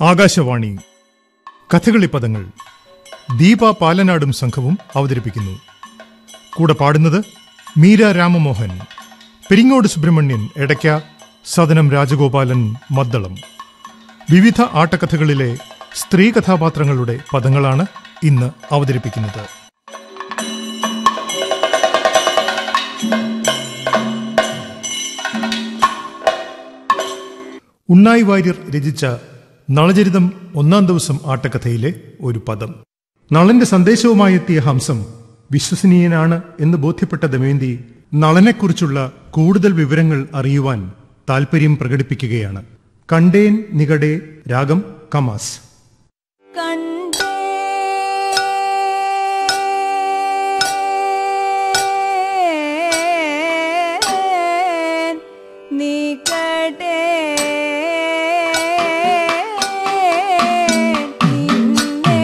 ആകാശവാണി കഥകളി പദങ്ങൾ ദീപ പാലനാടും സംഘവും അവതരിപ്പിക്കുന്നു കൂടെ പാടുന്നത് മീര രാമമോഹൻ പെരിങ്ങോട് സുബ്രഹ്മണ്യൻ എടയ്ക്ക സദനം രാജഗോപാലൻ മദ്ദളം വിവിധ ആട്ടക്കഥകളിലെ സ്ത്രീ കഥാപാത്രങ്ങളുടെ പദങ്ങളാണ് ഇന്ന് അവതരിപ്പിക്കുന്നത് ഉണ്ണായി വാര്യർ രചിച്ച നളചരിതം ഒന്നാം ദിവസം ആട്ടക്കഥയിലെ ഒരു പദം നളന്റെ സന്ദേശവുമായെത്തിയ ഹംസം വിശ്വസനീയനാണ് എന്ന് ബോധ്യപ്പെട്ട ദമയന്തി നളനെക്കുറിച്ചുള്ള കൂടുതൽ വിവരങ്ങൾ അറിയുവാൻ താൽപര്യം പ്രകടിപ്പിക്കുകയാണ് കണ്ടേൻ നികടേ രാഗം കമാസ് കണ്ടേൻ നികടേ നിന്നെ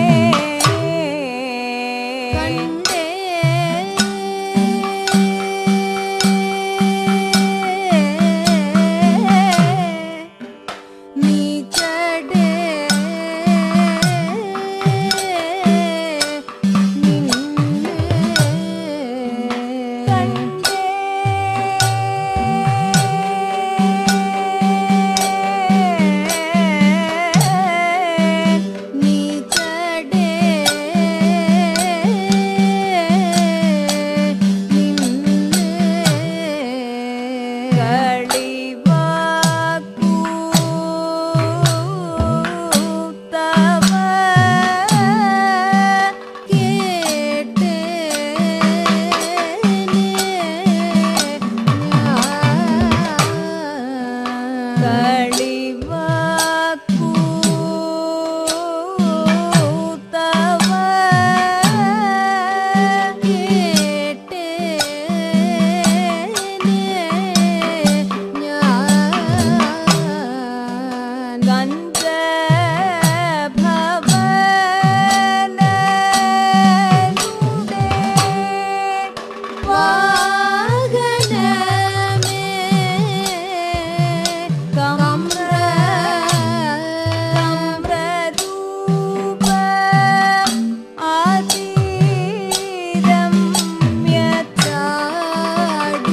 നികടേ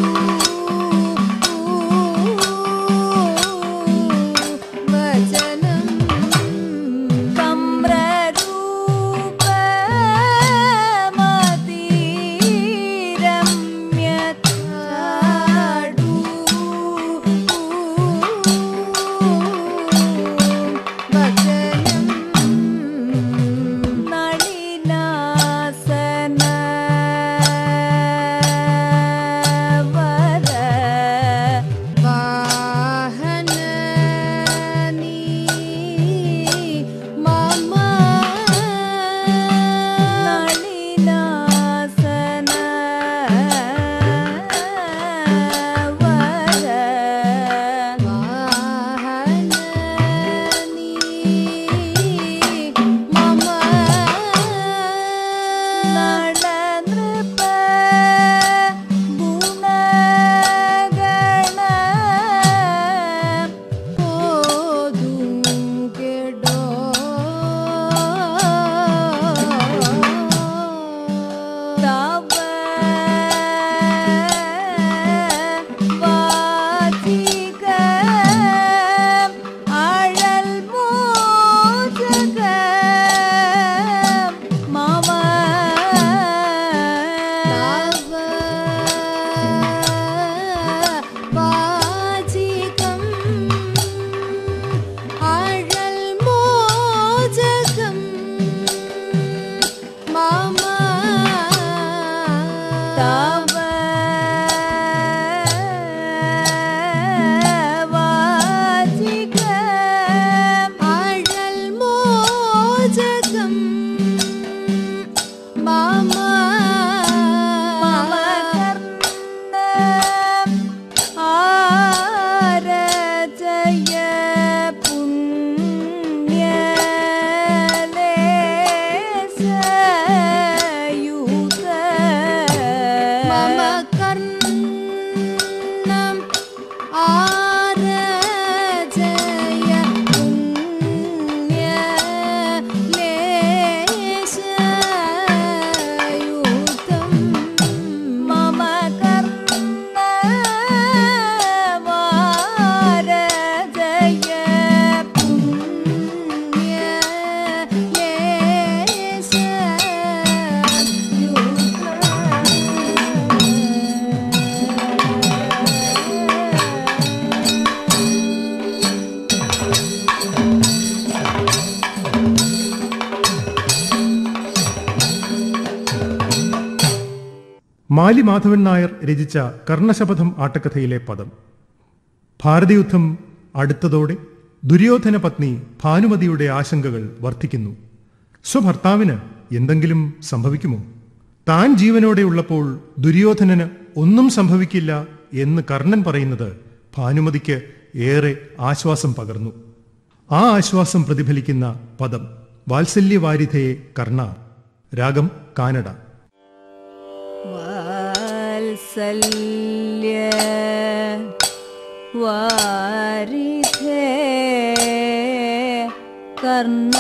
വചനം മാലി മാധവൻ നായർ രചിച്ച കർണശപഥം ആട്ടക്കഥയിലെ പദം ഭാരതയുദ്ധം അടുത്തതോടെ ദുര്യോധന പത്നി ഭാനുമതിയുടെ ആശങ്കകൾ വർദ്ധിക്കുന്നു സ്വഭർത്താവിന് എന്തെങ്കിലും സംഭവിക്കുമോ താൻ ജീവനോടെ ഉള്ളപ്പോൾ ദുര്യോധനന് ഒന്നും സംഭവിക്കില്ല എന്ന് കർണൻ പറയുന്നത് ഭാനുമതിക്ക് ഏറെ ആശ്വാസം പകർന്നു ആ ആശ്വാസം പ്രതിഫലിക്കുന്ന പദം വാത്സല്യവാരിധയെ കർണ രാഗം കാനഡ വാത്സല്യ വാരിധേ കർണ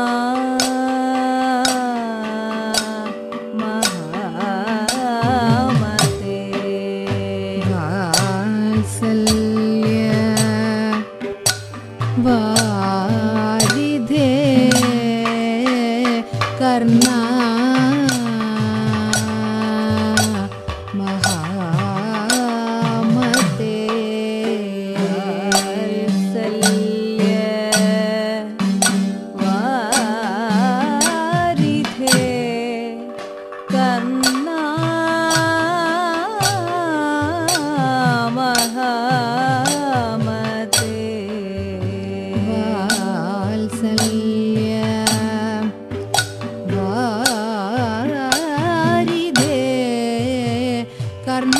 മഹാമതേ വാത്സല്യ വാരിധേ കർണ മഹാമതേ വാത്സല്യ വാരിധേ കർണ മഹാമതേ വാത്സല്യ വാരിധേ കർണ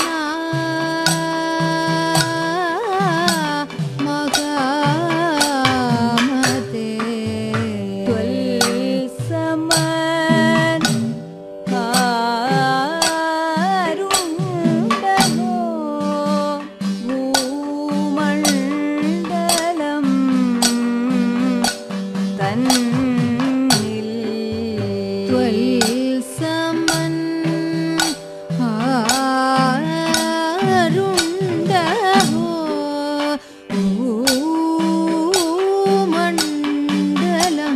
മഹാമതേ ത്വൽസമൻ കാരുണ്ഡമോ ഭൂമണ്ഡലം തന്നിൽ ത്വൽസമൻ ആരുണ്ടഹോ ഭൂമണ്ഡലം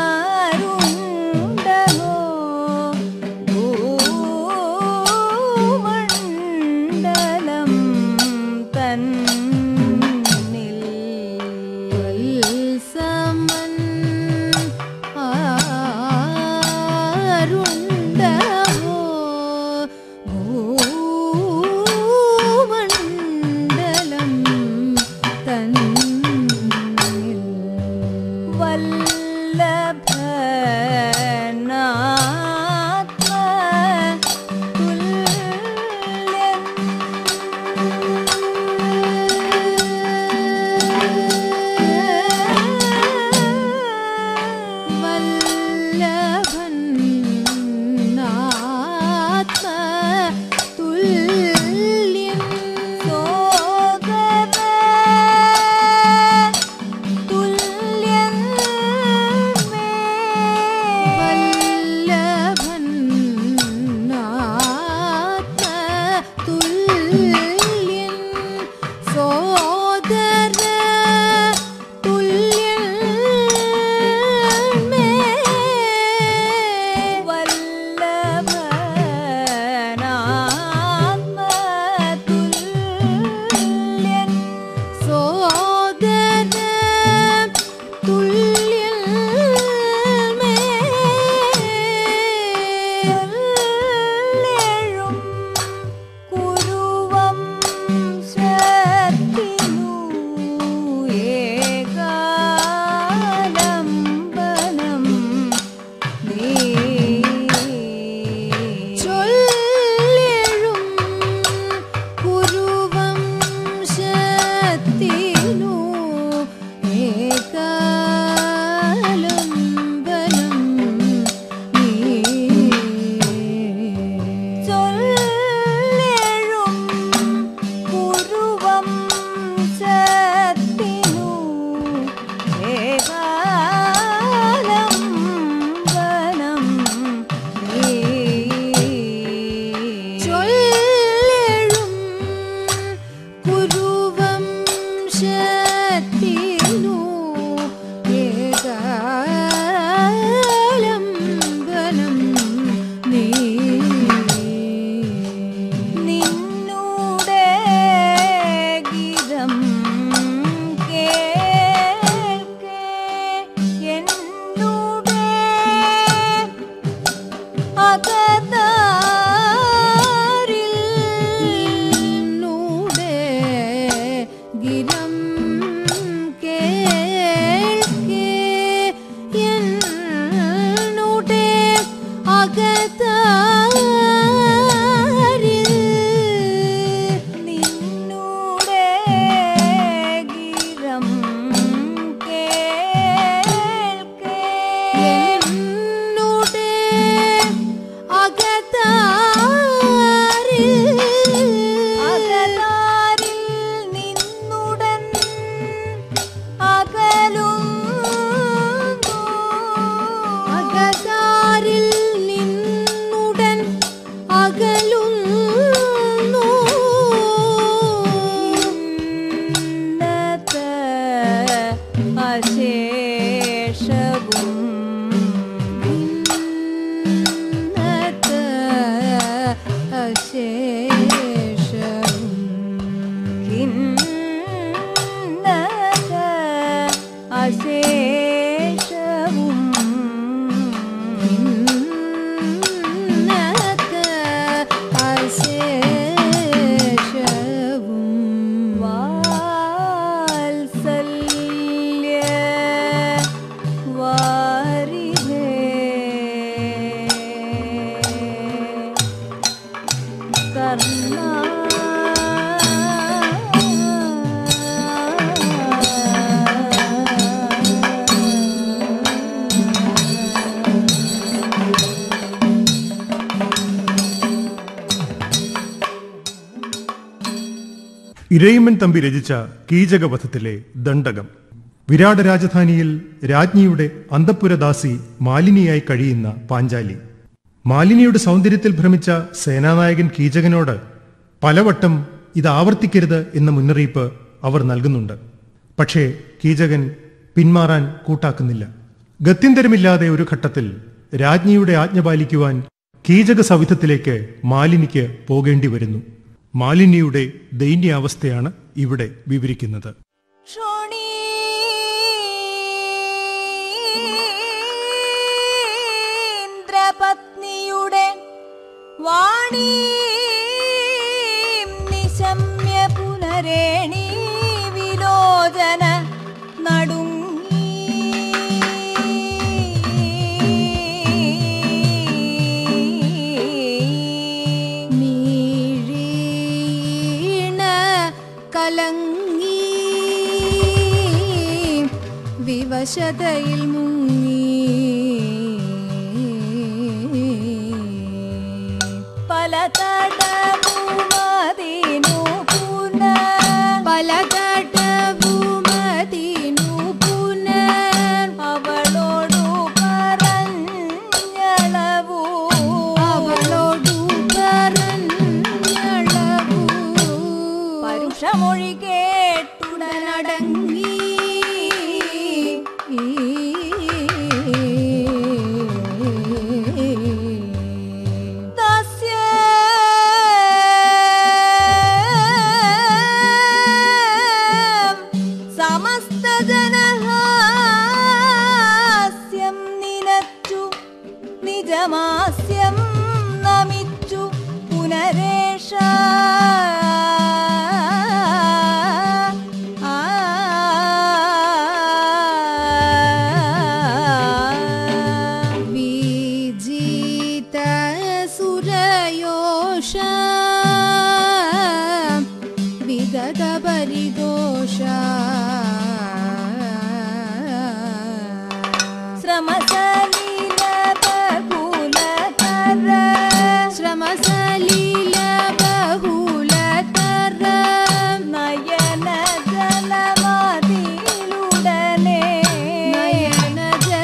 ത്വൽസമനാരുണ്ടമോ കിന്നത അശേഷവും വാത്സല്യ വാരിധേ ഇരയിമ്മൻ തമ്പി രചിച്ച കീചകവധത്തിലെ ദണ്ഡകം വിരാട രാജധാനിയിൽ രാജ്ഞിയുടെ അന്തപ്പുരദാസി മാലിനിയായി കഴിയുന്ന പാഞ്ചാലി മാലിനിയുടെ സൗന്ദര്യത്തിൽ ഭ്രമിച്ച സേനാനായകൻ കീചകനോട് പലവട്ടം ഇത് ആവർത്തിക്കരുത് എന്ന മുന്നറിയിപ്പ് അവർ നൽകുന്നുണ്ട് പക്ഷേ കീചകൻ പിന്മാറാൻ കൂട്ടാക്കുന്നില്ല ഗത്യന്തരമില്ലാതെ ഒരു ഘട്ടത്തിൽ രാജ്ഞിയുടെ ആജ്ഞ പാലിക്കുവാൻ കീചക സവിധത്തിലേക്ക് മാലിനിക്ക് പോകേണ്ടി വരുന്നു മാലിന്യയുടെ ദൈന്യാവസ്ഥയാണ് ഇവിടെ വിവരിക്കുന്നത് ീന്ദ്രപത്നിയുടെ വാണി നിശമ്യ പുനരേണി വിലോചന നടുങ്ങി മീഴീണ കലങ്ങി വിവശതയിൽ മുങ്ങി പലതടവുമതിനു പുന പലകടവുമതിനു പുനർ അവളോടു പറഞ്ഞളവൂ അവളോടു പറഞ്ഞളവു പരുഷമൊഴി കേട്ടുടനടങ്ങി ഉടനടങ്ങി തസ്യ സമസ്തജനഹാസ്യം നിനച്ചു നിജമാസ്യം നമിച്ചു പുനരേഷ വിജിത സുരയോഷ വിഗത പരിദോഷ ശ്രമസലീല ബഹുലതര ശ്രമസലീല ബഹുലതര നയന ജലമതിലുടനെ നയന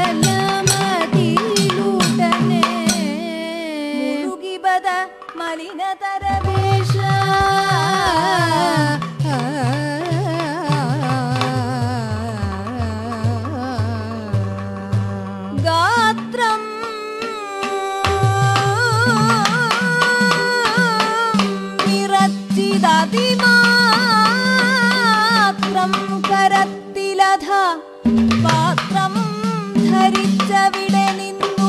ജലമതിലുടനെ മുഴുകിപത മലിനതര വേഷ ഗാത്രം നിറച്ചിതതിമാത്രം കരത്തിലധ പാത്രം ധരിച്ചവിടെ നിന്നു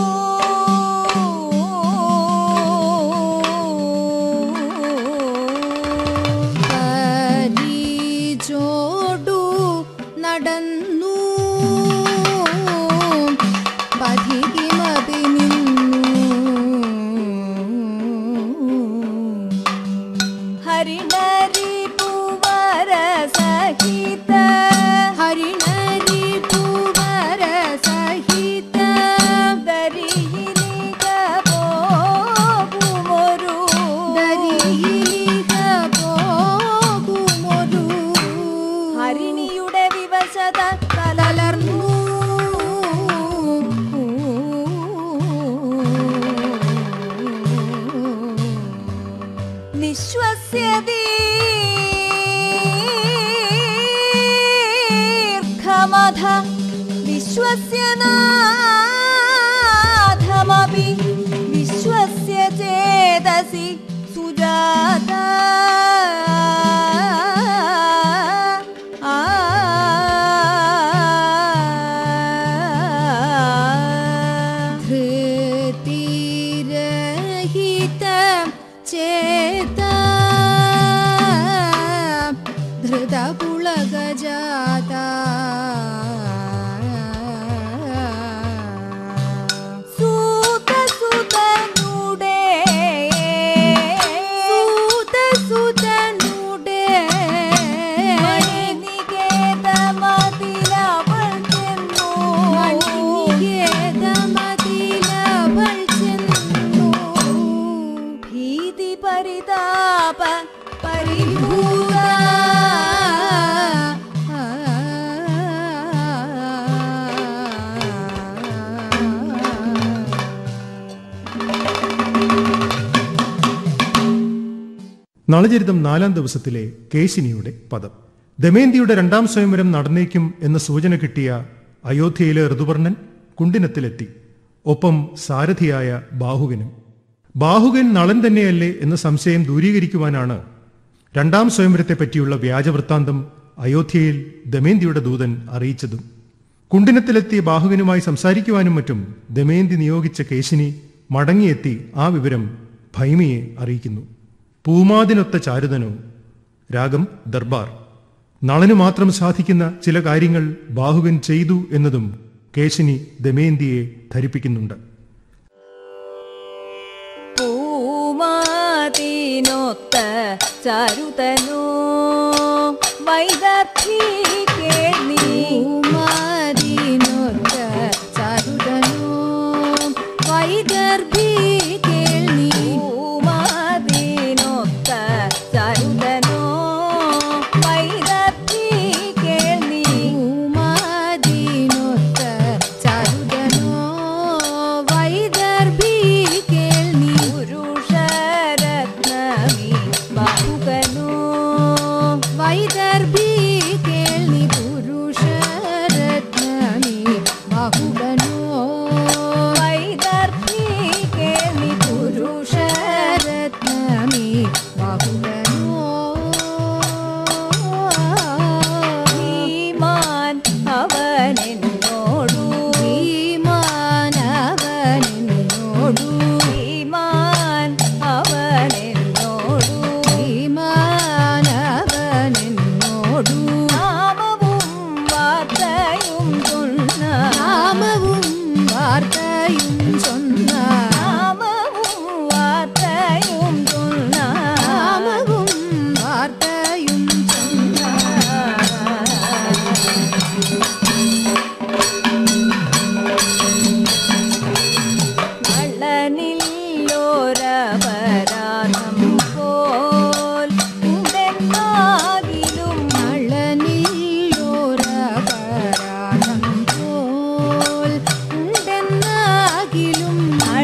ചോടു നടന്നു പതികിമതി നിന്നു ഹരിണരി പൂവര സഹിത ഹരിണരി പൂവര സഹിത ദരിയിലിക പോകുമൊരു ദരിയിലിക പോകുമൊരു ഹരിണിയുടെ വിവശത കല കലർന്നു നിശ്വസ്യതി ദീർഘമധ വിശ്വസ്യനാഥമപി വിശ്വസ്യ ചേതസി സു സുജാത ആ धृतिरहित चेता धृतपुलगजाता സൂത സുതനുടേ सूत सुतनुडे മണിനികേതമതിലവൾ ചെന്നു മണിനികേതമതിലവൾ ചെന്നു ഭീതി പരിതാപ പരിഭൂത നളചരിതം നാലാം ദിവസത്തിലെ കേശിനിയുടെ പദം ദമയന്തിയുടെ രണ്ടാം സ്വയംവരം നടന്നേക്കും എന്ന സൂചന കിട്ടിയ അയോധ്യയിലെ ഋതുവർണൻ കുണ്ടിനത്തിലെത്തി ഒപ്പം സാരഥിയായ ബാഹുകനും ബാഹുകൻ നളൻ തന്നെയല്ലേ എന്ന സംശയം ദൂരീകരിക്കുവാനാണ് രണ്ടാം സ്വയംവരത്തെ പറ്റിയുള്ള വ്യാജവൃത്താന്തം അയോധ്യയിൽ ദമയന്തിയുടെ ദൂതൻ അറിയിച്ചതും കുണ്ടിനത്തിലെത്തിയ ബാഹുവിനുമായി സംസാരിക്കുവാനും മറ്റും ദമയന്തി നിയോഗിച്ച കേശിനി മടങ്ങിയെത്തി ആ വിവരം ഭൈമിയെ അറിയിക്കുന്നു പൂമാതിനൊത്ത ചാരുതനോ രാഗം ദർബാർ നളനു മാത്രം സാധിക്കുന്ന ചില കാര്യങ്ങൾ ബാഹുകൻ ചെയ്തു എന്നതും കേശിനി ദമയന്തിയെ ധരിപ്പിക്കുന്നുണ്ട് പൂമാതിനൊത്ത ചരുതനോ വൈദഗ്ധി കേൾനീ പൂമാരിനൊത്ത ചരുടനോ വൈദർഭി കേൾനീ പൂമാതിനൊത്ത ചരുതനോ വൈദഗ്ധി കേൾനീ പൂമാരിനൊത്ത ചരുടനോ വൈദർഭി കേൾനീ പുരുഷരത്നമീ ബാഹുകനോ വൈദർഭി കേൾനി പുരുഷരത്നമി ബാഹുബനോ വൈദഗ്ധി കേൾനീ പുരുഷ പുരുഷരത്നമി ബാഹുബനോ ഭീമാൻ അവനെന്നോടു ഭീമാനവനോടു ഭീമാൻ അവനെന്നോടു ഭീമാനവനോടു നാമവും വാർത്തയും ചൊന്ന നാമവും വാർത്തയും ചൊന്ന നാമവും വാർത്തയും ചൊന്ന നാമവും വാർത്തയും ചൊന്ന കള്ളനില്ലോരപരാധം പോൽ ഉണ്ടെന്നാകിലും നളനില്ലോരപരാധം പോൽ ഉണ്ടെന്നാകിലും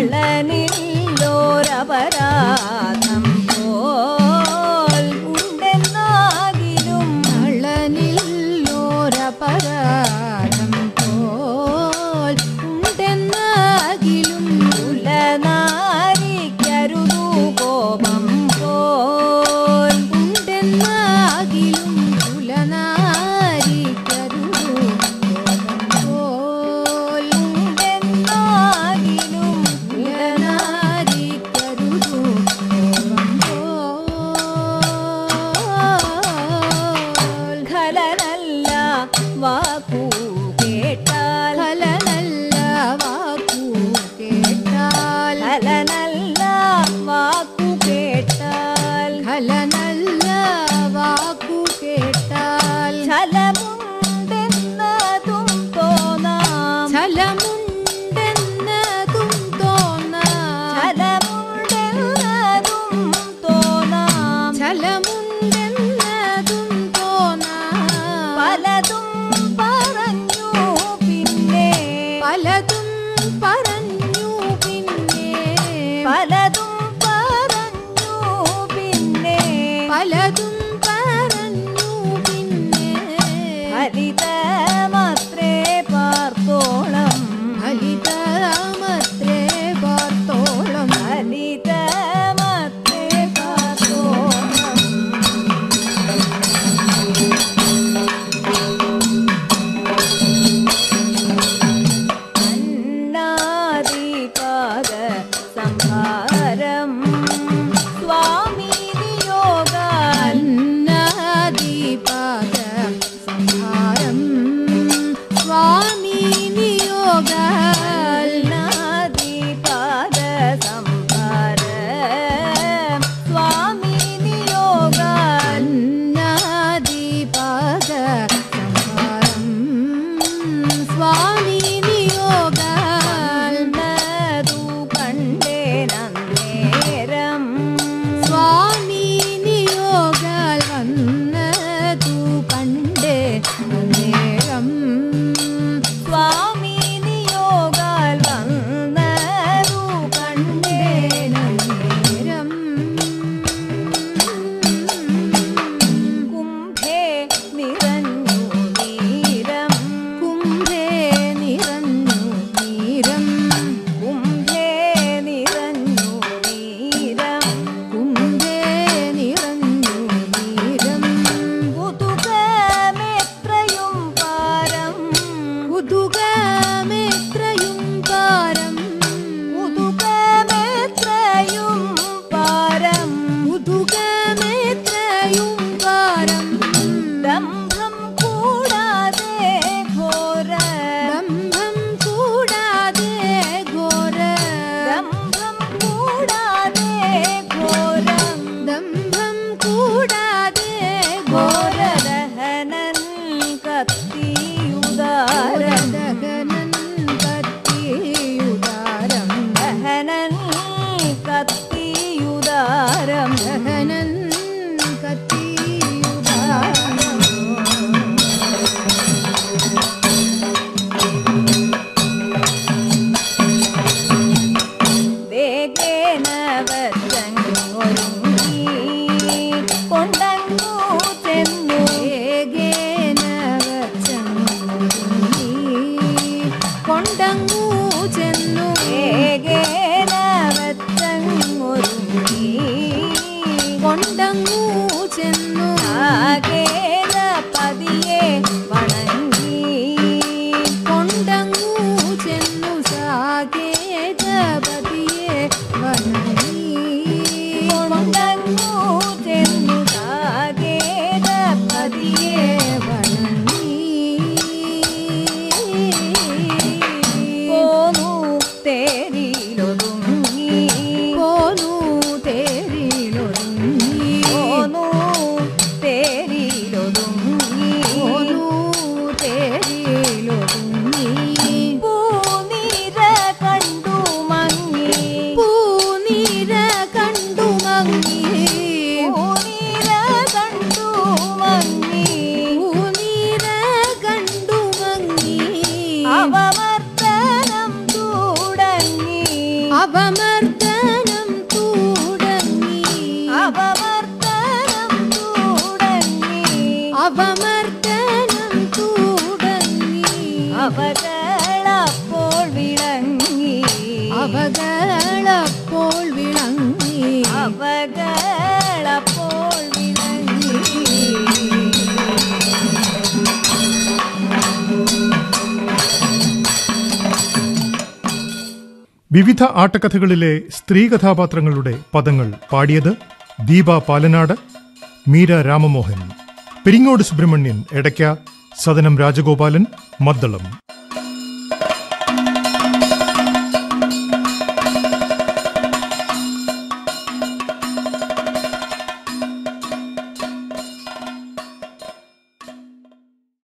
കള്ളനില്ലോരപരാധം പോൽ ഉണ്ടെന്നാകിലും നളനില്ലോരപരാധം പോൽ ഉണ്ടെന്നാകിലും കുലനാരിക്കരുതു കോപം പോൽ ഉണ്ടെന്നാകിലും കുലനാരിക്കരുതു പോൽ ഉണ്ടെന്നാകിലും കുലനാരിക്കരുതു പോൽ ഖലനല്ല വാക്കു കേട്ടാൽ ഫലനല്ല വാക്കു കേട്ടാൽ ഖലനല്ല വാക്കു കേട്ടാൽ ഫലനല്ല വാക്കു കേട്ടാൽ ഫലമുണ്ടെന്നതും തോന്നാം ഫലമുണ്ടെന്നതും തോന്നാം ഫലമുണ്ടെന്നതും തോന്നാം ഫലമുണ്ടെന്നതും തോന്നാം പലതും പറഞ്ഞു പിന്നെ പലതും പറഞ്ഞു പിന്നെ പലതും പറഞ്ഞു പിന്നെ പലതും പറഞ്ഞു പിന്നെ ഫലിതമത്രേ പാർത്തോളം ഫലിതമത്രേ പാർത്തോളം ഫലിതമത്രേ പാർത്തോളം കൊണ്ടങ്ങൂ ചെന്നു സാകേത പതിയെ വണങ്ങി കൊണ്ടങ്ങൂ ചെന്നു സാകേതപതിയെ വണങ്ങി കൊണ്ടങ്ങു ചെന്നു സാകേത പതിയെ പോന്നു തേരിലൊതുങ്ങി പോന്നു തേരിലൊതുങ്ങി പോന്നു തേരിലൊതുങ്ങി പോന്നു തേരിലൊതുങ്ങി പൂനിര കണ്ടു മങ്ങി പൂനിര കണ്ടു മങ്ങി പൂനിര കണ്ടു മങ്ങി പൂനിര കണ്ടു മങ്ങി അവമർദ്ദനം തുടങ്ങി അവമർദ്ദനം തുടങ്ങി അവമർദ്ദനം തുടങ്ങി അവമർദ്ദനം തുടങ്ങി അവകളപ്പോൾ വിളങ്ങി അവകളപ്പോൾ വിളങ്ങി അവകളപ്പോൾ വിളങ്ങി വിവിധ ആട്ടക്കഥകളിലെ സ്ത്രീ കഥാപാത്രങ്ങളുടെ പദങ്ങൾ പാടിയത് ദീപ പാലനാട് മീര രാമമോഹൻ പെരിങ്ങോട് സുബ്രഹ്മണ്യൻ എടയ്ക്ക സദനം രാജഗോപാലൻ മദ്ദളം